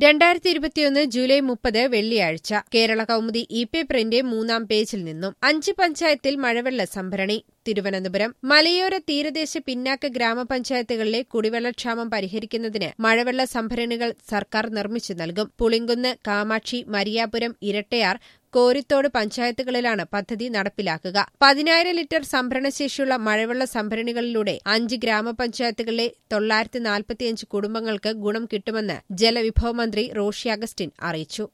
രണ്ടായിരത്തി ഇരുപത്തിയൊന്ന് ജൂലൈ മുപ്പത് വെള്ളിയാഴ്ച കേരള കൗമുദി ഇ പേപ്പറിന്റെ മൂന്നാം പേജിൽ നിന്നും അഞ്ച് പഞ്ചായത്തിൽ മഴവെള്ള സംഭരണി തിരുവനന്തപുരം മലയോര തീരദേശ പിന്നാക്ക ഗ്രാമപഞ്ചായത്തുകളിലെ കുടിവെള്ളക്ഷാമം പരിഹരിക്കുന്നതിന് മഴവെള്ള സംഭരണികൾ സർക്കാർ നിർമ്മിച്ചു നൽകും പുളിങ്കുന്ന് കാമാക്ഷി മരിയാപുരം ഇരട്ടയാർ കോരിത്തോട് പഞ്ചായത്തുകളിലാണ് പദ്ധതി നടപ്പിലാക്കുക പതിനായിരം ലിറ്റർ സംഭരണശേഷിയുള്ള മഴവെള്ള സംഭരണികളിലൂടെ അഞ്ച് ഗ്രാമപഞ്ചായത്തുകളിലെ തൊള്ളായിരത്തി നാൽപ്പത്തിയഞ്ച് കുടുംബങ്ങൾക്ക് ഗുണം കിട്ടുമെന്ന് ജലവിഭവ മന്ത്രി റോഷി അഗസ്റ്റിൻ അറിയിച്ചു